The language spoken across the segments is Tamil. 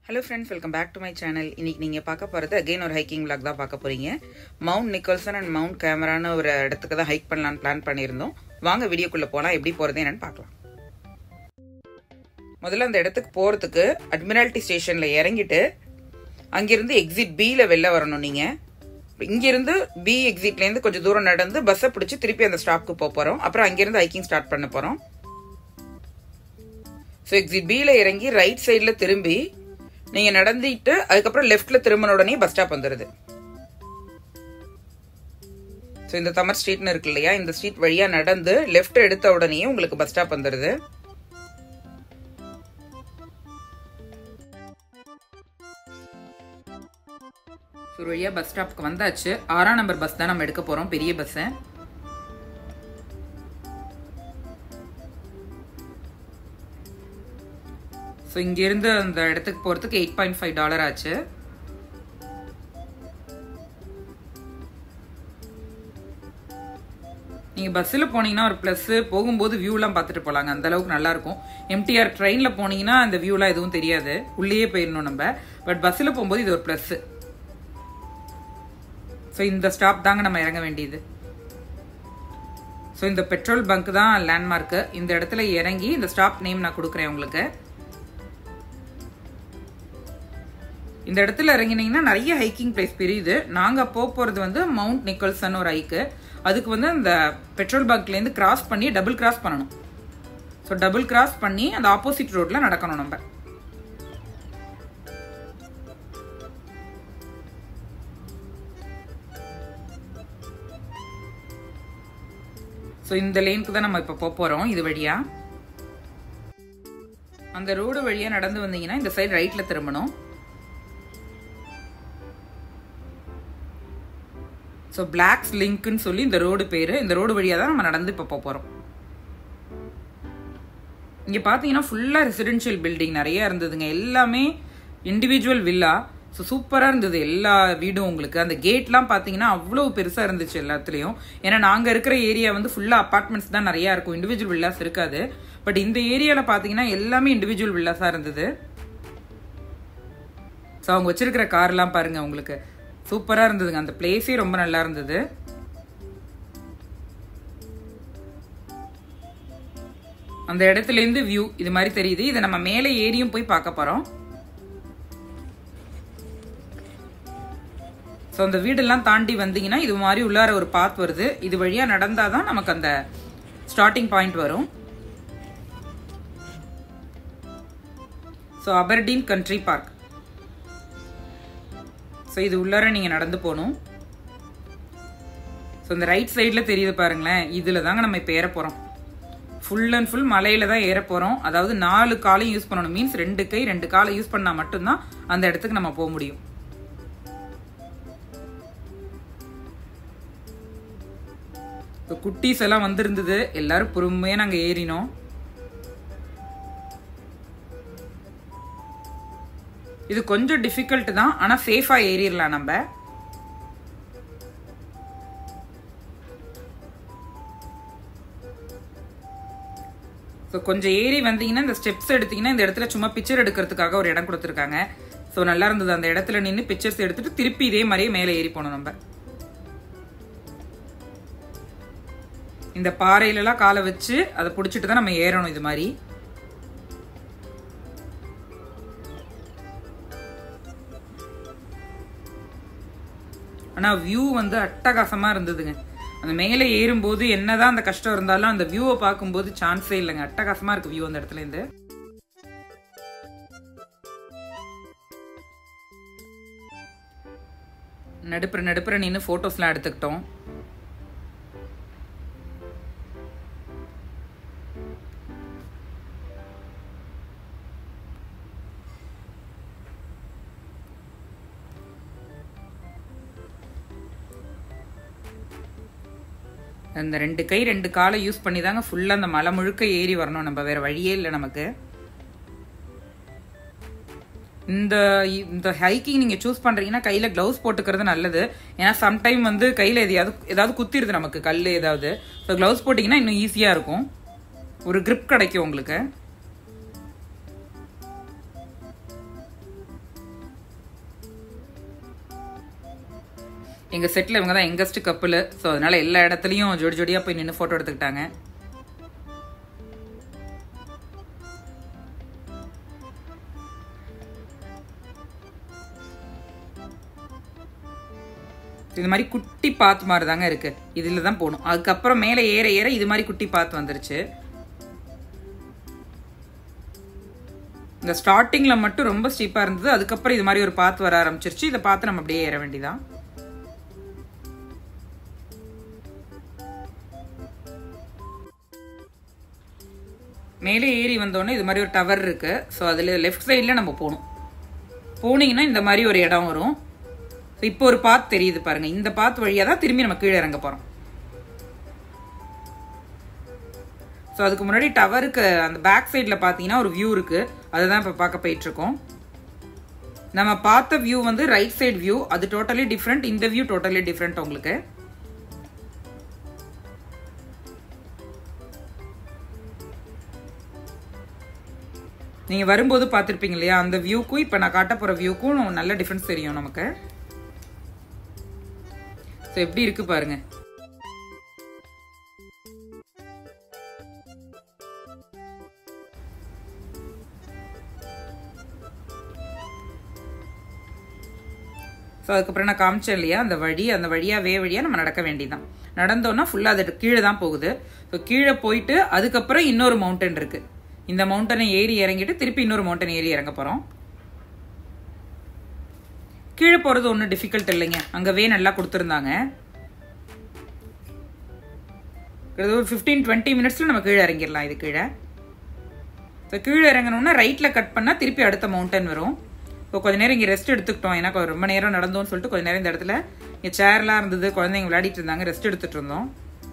hello friends welcome back to my channel இன்னைக்கு நீங்கள் பார்க்க போகிறது அகைன் ஒரு ஹைக்கிங் vlog தான் பார்க்க போகிறீங்க மவுண்ட் நிக்கல்சன் அண்ட் மவுண்ட் கேமரான்னு ஒரு இடத்துக்கு தான் ஹைக் பண்ணலான்னு பிளான் பண்ணியிருந்தோம் வாங்க வீடியோக்குள்ளே போகலாம் எப்படி போகிறது என்னன்னு பார்க்கலாம் முதல்ல அந்த இடத்துக்கு போகிறதுக்கு அட்மிரால்ட்டி ஸ்டேஷனில் இறங்கிட்டு அங்கிருந்து எக்ஸிட் பியில் வெளில வரணும் நீங்கள் இங்கிருந்து பி எக்ஸிட்லேருந்து கொஞ்சம் தூரம் நடந்து பஸ்ஸை பிடிச்சி திருப்பி அந்த ஸ்டாப்க்கு போக போகிறோம் அப்புறம் அங்கேருந்து ஹைக்கிங் ஸ்டார்ட் பண்ண போகிறோம் ஸோ எக்ஸிட் பியில் இறங்கி ரைட் சைடில் திரும்பி நீங்க நடந்துட்டு அதுக்கப்புறம் லெஃப்ட்ல திரும்பின உடனே பஸ் ஸ்டாப் வந்துருது ஸோ இந்த தமர் ஸ்ட்ரீட்னு இருக்கு இல்லையா இந்த ஸ்ட்ரீட் வழியா நடந்து லெஃப்ட் எடுத்த உடனே உங்களுக்கு பஸ் ஸ்டாப் வந்துருது ஒரு வழியா பஸ் ஸ்டாப்க்கு வந்தாச்சு ஆறாம் நம்பர் பஸ் தான் நம்ம எடுக்க போறோம் பெரிய பஸ்ஸை ஸோ இங்கேருந்து அந்த இடத்துக்கு போகிறதுக்கு எயிட் பாயிண்ட் ஃபைவ் டாலர் ஆச்சு நீங்கள் பஸ்ஸில் போனீங்கன்னா ஒரு ப்ளஸ்ஸு போகும்போது வியூலாம் பார்த்துட்டு போகலாங்க அந்த அளவுக்கு நல்லாயிருக்கும் எம்டிஆர் ட்ரெயினில் போனீங்கன்னா அந்த வியூலாம் எதுவும் தெரியாது உள்ளேயே போயிடணும் நம்ம பட் பஸ்ஸில் போகும்போது இது ஒரு ப்ளஸ்ஸு ஸோ இந்த ஸ்டாப் தாங்க நம்ம இறங்க வேண்டியது ஸோ இந்த பெட்ரோல் பங்க் தான் லேண்ட்மார்க்கு இந்த இடத்துல இறங்கி இந்த ஸ்டாப் நேம் நான் கொடுக்குறேன் உங்களுக்கு இந்த இடத்துல இறங்கினீங்கன்னா நிறைய ஹைக்கிங் பிளேஸ் பெரியுது நாங்கள் போக போகிறது வந்து மவுண்ட் நிக்கல்சன் ஒரு ஹைக்கு அதுக்கு வந்து அந்த பெட்ரோல் பங்க்லேருந்து கிராஸ் பண்ணி டபுள் கிராஸ் பண்ணணும் ஸோ டபுள் கிராஸ் பண்ணி அந்த ஆப்போசிட் ரோட்டில் நடக்கணும் நம்ம ஸோ இந்த லேனுக்கு தான் நம்ம இப்போ போக போகிறோம் இது வழியா அந்த ரோடு வழியா நடந்து வந்தீங்கன்னா இந்த சைடு ரைட்ல திரும்பணும் ஸோ பிளாக்ஸ் லிங்க்னு சொல்லி இந்த ரோடு பேர் இந்த ரோடு வழியாக தான் நம்ம நடந்து இப்போ போக போகிறோம் இங்கே பார்த்தீங்கன்னா ஃபுல்லாக ரெசிடென்ஷியல் பில்டிங் நிறைய இருந்ததுங்க எல்லாமே இண்டிவிஜுவல் வில்லா ஸோ சூப்பராக இருந்தது எல்லா வீடும் உங்களுக்கு அந்த கேட்லாம் பார்த்தீங்கன்னா அவ்வளோ பெருசாக இருந்துச்சு எல்லாத்துலேயும் ஏன்னா நாங்கள் இருக்கிற ஏரியா வந்து ஃபுல்லாக அப்பார்ட்மெண்ட்ஸ் தான் நிறையா இருக்கும் இண்டிவிஜுவல் வில்லாஸ் இருக்காது பட் இந்த ஏரியாவில் பார்த்தீங்கன்னா எல்லாமே இண்டிவிஜுவல் வில்லாஸாக இருந்தது ஸோ அவங்க வச்சிருக்கிற கார்லாம் பாருங்க உங்களுக்கு சூப்பராக இருந்ததுங்க அந்த பிளேஸே ரொம்ப நல்லா இருந்தது அந்த இடத்துலேருந்து வியூ இது மாதிரி தெரியுது இதை நம்ம மேலே ஏறியும் போய் பார்க்க போகிறோம் ஸோ அந்த வீடெல்லாம் தாண்டி வந்தீங்கன்னா இது மாதிரி உள்ளார ஒரு பாத் வருது இது வழியாக நடந்தால் தான் நமக்கு அந்த ஸ்டார்டிங் பாயிண்ட் வரும் so Aberdeen country park so இது உள்ளார நீங்கள் நடந்து போகணும் ஸோ இந்த ரைட் சைடில் தெரியுது பாருங்களேன் இதில் தாங்க நம்ம இப்போ ஏற போகிறோம் ஃபுல் அண்ட் ஃபுல் மலையில தான் ஏற போகிறோம் அதாவது நாலு காலையும் யூஸ் பண்ணணும் மீன்ஸ் ரெண்டு கை ரெண்டு காலை யூஸ் பண்ணால் மட்டும்தான் அந்த இடத்துக்கு நம்ம போக முடியும் இப்போ குட்டீஸ் எல்லாம் வந்திருந்தது எல்லாரும் பொறுமையாக நாங்கள் ஏறினோம் இது கொஞ்சம் டிஃபிகல்ட் தான் ஆனால் சேஃபாக ஏறிடலாம் நம்ம ஸோ கொஞ்சம் ஏறி வந்தீங்கன்னா இந்த ஸ்டெப்ஸ் எடுத்தீங்கன்னா இந்த இடத்துல சும்மா பிக்சர் எடுக்கிறதுக்காக ஒரு இடம் கொடுத்துருக்காங்க ஸோ நல்லா இருந்தது அந்த இடத்துல நின்று பிக்சர்ஸ் எடுத்துட்டு திருப்பி இதே மாதிரியே மேலே ஏறி போனோம் நம்ம இந்த பாறையிலலாம் காலை வச்சு அதை பிடிச்சிட்டு தான் நம்ம ஏறணும் இது மாதிரி ஆனால் வியூ வந்து அட்டகாசமாக இருந்ததுங்க அந்த மேலே ஏறும்போது என்னதான் அந்த கஷ்டம் இருந்தாலும் அந்த வியூவை பார்க்கும்போது சான்ஸே இல்லைங்க அட்டகாசமாக இருக்கு வியூ அந்த இடத்துல இருந்து நடுப்புற நடுப்புற நின்று ஃபோட்டோஸ்லாம் எடுத்துக்கிட்டோம் அந்த ரெண்டு கை ரெண்டு காலை யூஸ் பண்ணி தாங்க ஃபுல்லாக அந்த மலை முழுக்க ஏறி வரணும் நம்ம வேற வழியே இல்லை நமக்கு இந்த இந்த ஹைக்கிங் நீங்கள் சூஸ் பண்ணுறீங்கன்னா கையில் க்ளவுஸ் போட்டுக்கிறது நல்லது ஏன்னா சம்டைம் வந்து கையில் எதையாவது ஏதாவது குத்திடுது நமக்கு கல் ஏதாவது ஸோ க்ளவுஸ் போட்டிங்கன்னா இன்னும் ஈஸியாக இருக்கும் ஒரு grip கிடைக்கும் உங்களுக்கு எங்கள் செட்டில் இவங்க தான் எங்கஸ்ட் கப்பல் ஸோ அதனால எல்லா இடத்துலையும் ஜோடி ஜோடியாக போய் நின்று ஃபோட்டோ எடுத்துக்கிட்டாங்க இது மாதிரி குட்டி பாத்து மாதிரி தாங்க இருக்கு இதுல தான் போகணும் அதுக்கப்புறம் மேலே ஏற ஏற இது மாதிரி குட்டி பாத்து வந்துருச்சு இந்த ஸ்டார்டிங்ல மட்டும் ரொம்ப ஸ்டீப்பா இருந்தது அதுக்கப்புறம் இது மாதிரி ஒரு பாத்து வர ஆரம்பிச்சிருச்சு இதை பார்த்து நம்ம அப்படியே ஏற வேண்டியதான் மேலே ஏறி வந்தோடனே இது மாதிரி ஒரு டவர் இருக்கு ஸோ அதில் லெஃப்ட் சைடில் நம்ம போகணும் போனீங்கன்னா இந்த மாதிரி ஒரு இடம் வரும் ஸோ இப்போ ஒரு பாத் தெரியுது பாருங்க இந்த பாத் வழியாக தான் திரும்பி நம்ம கீழே இறங்க போகிறோம் ஸோ அதுக்கு முன்னாடி டவருக்கு அந்த பேக் சைடில் பார்த்தீங்கன்னா ஒரு வியூ இருக்கு அதுதான் இப்போ பார்க்க போயிட்டு இருக்கோம் நம்ம பார்த்த வியூ வந்து ரைட் சைடு வியூ அது டோட்டலி டிஃப்ரெண்ட் இந்த வியூ டோட்டலி டிஃப்ரெண்ட் உங்களுக்கு நீங்கள் வரும்போது பார்த்துருப்பீங்க இல்லையா அந்த வியூக்கும் இப்போ நான் காட்ட போகிற வியூக்கும் நல்ல டிஃப்ரென்ஸ் தெரியும் நமக்கு ஸோ எப்படி இருக்கு பாருங்க ஸோ அதுக்கப்புறம் நான் காமிச்சேன் இல்லையா அந்த வழி அந்த வழியாக வே வழியாக நம்ம நடக்க வேண்டியதான் நடந்தோன்னா ஃபுல்லாக அது கீழே தான் போகுது ஸோ கீழே போயிட்டு அதுக்கப்புறம் இன்னொரு மவுண்டன் இருக்கு இந்த மவுண்டனை ஏறி இறங்கிட்டு திருப்பி இன்னொரு மவுண்டன் ஏறி இறங்க போகிறோம் கீழே போகிறது ஒன்றும் டிஃபிகல்ட் இல்லைங்க அங்கே வே நல்லா கொடுத்துருந்தாங்க ஒரு ஃபிஃப்டீன் டுவெண்ட்டி மினிட்ஸில் நம்ம கீழே இறங்கிடலாம் இது கீழே ஸோ கீழே இறங்கணும்னா ரைட்டில் கட் பண்ணால் திருப்பி அடுத்த மவுண்டன் வரும் இப்போ கொஞ்ச நேரம் இங்கே ரெஸ்ட் எடுத்துக்கிட்டோம் ஏன்னா ரொம்ப நேரம் நடந்தோம்னு சொல்லிட்டு கொஞ்ச நேரம் இந்த இடத்துல இங்கே சேர்லாம் இருந்தது குழந்தைங்க விளையாடிட்டு இருந்தாங்க ரெஸ்ட் எடுத்துட்டு இருந்தோம்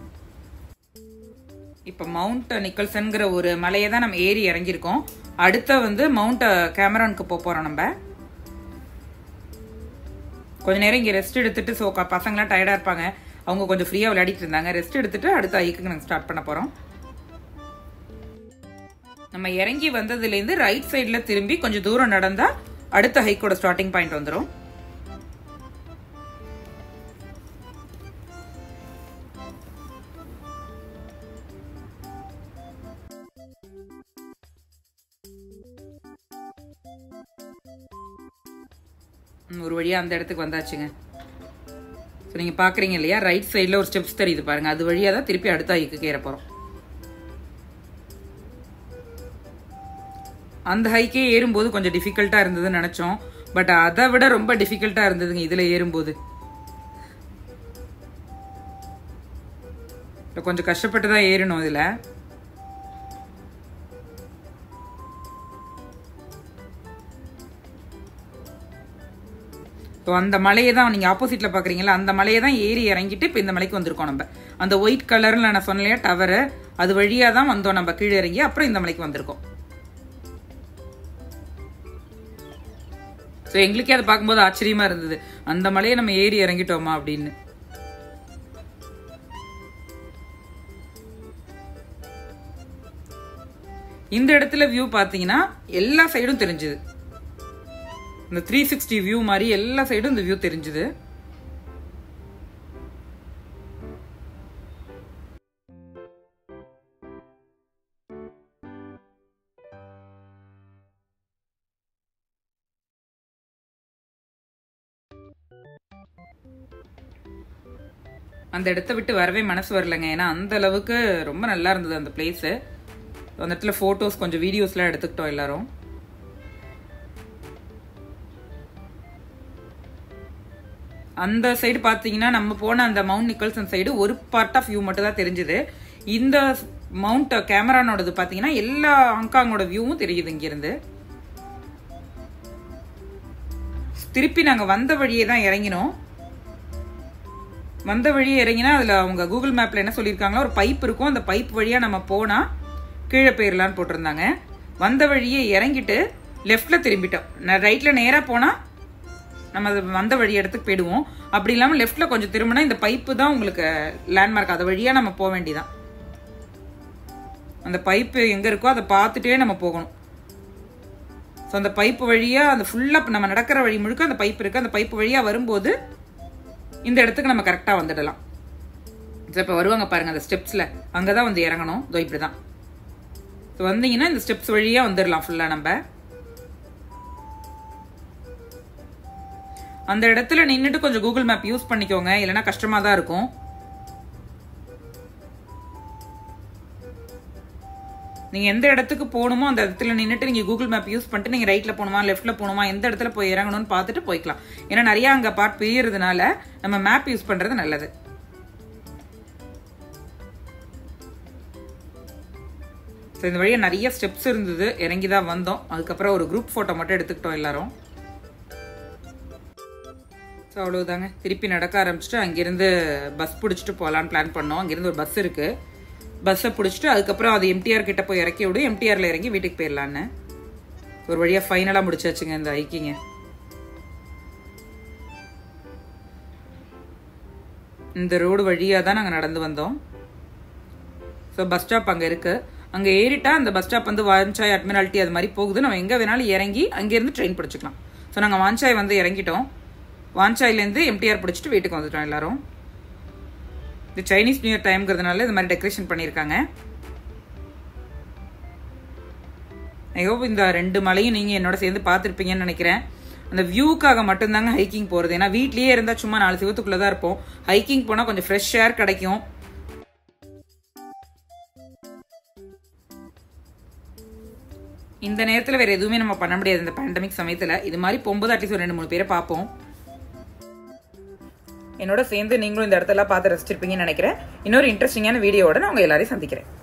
இப்போ மவுண்ட் நிக்கல்சன்கிற ஒரு மலையை தான் நம்ம ஏறி இறங்கியிருக்கோம் அடுத்த வந்து மவுண்ட் கேமரானுக்கு போக போகிறோம் நம்ம கொஞ்ச நேரம் இங்கே ரெஸ்ட் எடுத்துட்டு ஸோ பசங்களாம் டயர்டாக இருப்பாங்க அவங்க கொஞ்சம் ஃப்ரீயாக விளையாடிட்டு இருந்தாங்க ரெஸ்ட் எடுத்துட்டு அடுத்த ஐக்கு நாங்கள் ஸ்டார்ட் பண்ண போகிறோம் நம்ம இறங்கி வந்ததுலேருந்து ரைட் சைடில் திரும்பி கொஞ்சம் தூரம் நடந்தால் அடுத்த ஹைக்கோட ஸ்டார்டிங் பாயிண்ட் வந்துடும் ஒரு வழியாக அந்த இடத்துக்கு வந்தாச்சுங்க ஸோ நீங்கள் பார்க்குறீங்க இல்லையா ரைட் சைடில் ஒரு ஸ்டெப்ஸ் தெரியுது பாருங்கள் அது வழியாக தான் திருப்பி அடுத்த ஹைக்கு ஏற போகிறோம் அந்த ஹைக்கே ஏறும்போது கொஞ்சம் டிஃபிகல்ட்டாக இருந்ததுன்னு நினச்சோம் பட் அதை விட ரொம்ப டிஃபிகல்ட்டாக இருந்ததுங்க இதில் ஏறும்போது கொஞ்சம் கஷ்டப்பட்டு தான் ஏறணும் இதில் இப்போ அந்த மலையை தான் நீங்கள் ஆப்போசிட்டில் பார்க்குறீங்களா அந்த மலையை தான் ஏறி இறங்கிட்டு இப்போ இந்த மலைக்கு வந்திருக்கோம் நம்ம அந்த ஒயிட் கலரில் நான் சொன்னலையா டவரு அது வழியாக தான் வந்தோம் நம்ம கீழே இறங்கி அப்புறம் இந்த மலைக்கு வந்திருக்கோம் ஸோ எங்களுக்கே அதை பார்க்கும்போது ஆச்சரியமா இருந்தது அந்த மலையை நம்ம ஏறி இறங்கிட்டோமா அப்படின்னு இந்த இடத்துல வியூ பார்த்தீங்கன்னா எல்லா சைடும் தெரிஞ்சுது இந்த த்ரீ சிக்ஸ்டி வியூ மாதிரி எல்லா சைடும் இந்த வியூ தெரிஞ்சுது அந்த இடத்த விட்டு வரவே மனசு வரலைங்க ஏன்னா அந்த அளவுக்கு ரொம்ப நல்லா இருந்தது அந்த பிளேஸு அந்த இடத்துல ஃபோட்டோஸ் கொஞ்சம் வீடியோஸ்லாம் எடுத்துக்கிட்டோம் எல்லாரும் அந்த சைடு பார்த்தீங்கன்னா நம்ம போன அந்த மவுண்ட் நிக்கல்சன் சைடு ஒரு பார்ட் ஆஃப் வியூ மட்டும் தான் தெரிஞ்சுது இந்த மவுண்ட் கேமரானோடது பார்த்தீங்கன்னா எல்லா ஹாங்காங்கோட வியூவும் தெரியுது இங்கிருந்து திருப்பி நாங்கள் வந்த வழியே தான் இறங்கினோம் வந்த வழியே இறங்கினா அதில் அவங்க கூகுள் மேப்பில் என்ன சொல்லியிருக்காங்களோ ஒரு பைப் இருக்கும் அந்த பைப் வழியாக நம்ம போனால் கீழே போயிடலான்னு போட்டிருந்தாங்க வந்த வழியே இறங்கிட்டு லெஃப்டில் திரும்பிட்டோம் நான் ரைட்டில் நேராக போனால் நம்ம அது வந்த வழி இடத்துக்கு போயிடுவோம் அப்படி இல்லாமல் லெஃப்டில் கொஞ்சம் திரும்பினா இந்த பைப்பு தான் உங்களுக்கு லேண்ட்மார்க் அது வழியாக நம்ம போக வேண்டியதான் அந்த பைப்பு எங்கே இருக்கோ அதை பார்த்துட்டே நம்ம போகணும் ஸோ அந்த பைப்பு வழியாக அந்த ஃபுல்லாக நம்ம நடக்கிற வழி முழுக்க அந்த பைப் இருக்குது அந்த பைப்பு வழியாக வரும்போது இந்த இடத்துக்கு நம்ம கரெக்டாக வந்துடலாம் இப்போ வருவாங்க பாருங்க அந்த ஸ்டெப்ஸில் அங்கே தான் வந்து இறங்கணும் இதோ இப்படி தான் ஸோ வந்தீங்கன்னா இந்த ஸ்டெப்ஸ் வழியாக வந்துடலாம் ஃபுல்லாக நம்ம அந்த இடத்துல நின்றுட்டு கொஞ்சம் கூகுள் மேப் யூஸ் பண்ணிக்கோங்க இல்லைன்னா கஷ்டமாக தான் இருக்கும் நீங்க எந்த இடத்துக்கு போகணுமோ அந்த இடத்துல நின்றுட்டு நீங்க கூகுள் மேப் யூஸ் பண்ணிட்டு நீங்க ரைட்ல போகணுமா லெஃப்ட்ல போகணுமா எந்த இடத்துல போய் இறங்கணும்னு பார்த்துட்டு போய்க்கலாம் ஏன்னா நிறைய அங்க பார்ட் பிரியறதுனால நம்ம மேப் யூஸ் பண்றது நல்லது ஸோ இந்த வழியாக நிறைய ஸ்டெப்ஸ் இருந்தது இறங்கி தான் வந்தோம் அதுக்கப்புறம் ஒரு குரூப் ஃபோட்டோ மட்டும் எடுத்துக்கிட்டோம் எல்லாரும் ஸோ அவ்வளோதாங்க திருப்பி நடக்க ஆரம்பிச்சுட்டு அங்கேருந்து பஸ் பிடிச்சிட்டு போகலான்னு பிளான் பண்ணோம் அங்கேருந்து ஒரு பஸ் இருக்குது பஸ்ஸை பிடிச்சிட்டு அதுக்கப்புறம் அது எம்டிஆர் கிட்ட போய் இறக்கி விடு எம்டிஆரில் இறங்கி வீட்டுக்கு போயிடலான்னு ஒரு வழியாக ஃபைனலாக முடிச்சாச்சுங்க இந்த ஹைக்கிங்க இந்த ரோடு வழியாக தான் நாங்கள் நடந்து வந்தோம் ஸோ பஸ் ஸ்டாப் அங்கே இருக்குது அங்கே ஏறிட்டா அந்த பஸ் ஸ்டாப் வந்து வாஞ்சாய் அட்மிரால்ட்டி அது மாதிரி போகுது நம்ம எங்கே வேணாலும் இறங்கி அங்கேருந்து ட்ரெயின் பிடிச்சிக்கலாம் ஸோ நாங்கள் வாஞ்சாய் வந்து இறங்கிட்டோம் வாஞ்சாயிலேருந்து எம்டிஆர் பிடிச்சிட்டு வீட்டுக்கு வந்துட்டோம் எல்லாரும் இது சைனீஸ் நியூ இயர் டைம்ங்கிறதுனால இந்த மாதிரி டெக்கரேஷன் பண்ணியிருக்காங்க ஐ ஹோப் இந்த ரெண்டு மலையும் நீங்கள் என்னோட சேர்ந்து பார்த்துருப்பீங்கன்னு நினைக்கிறேன் அந்த வியூக்காக மட்டும்தாங்க ஹைக்கிங் போகிறது ஏன்னா வீட்லேயே இருந்தால் சும்மா நாலு சிவத்துக்குள்ளே தான் இருப்போம் ஹைக்கிங் போனால் கொஞ்சம் ஃப்ரெஷ் ஏர் கிடைக்கும் இந்த நேரத்தில் வேறு எதுவுமே நம்ம பண்ண முடியாது இந்த பேண்டமிக் சமயத்தில் இது மாதிரி போகும்போது அட்லீஸ்ட் ஒரு ரெண்டு மூணு பேரை பார்ப்போம் என்னோட சேர்ந்து நீங்களும் இந்த இடத்தெல்லாம் பார்த்து ரசிச்சிருப்பீங்கன்னு நினைக்கிறேன் இன்னொரு இன்ட்ரெஸ்டிங்கான வீடியோவோட நான் உங்கள் எல்லாரையும் சந்திக்கிறேன்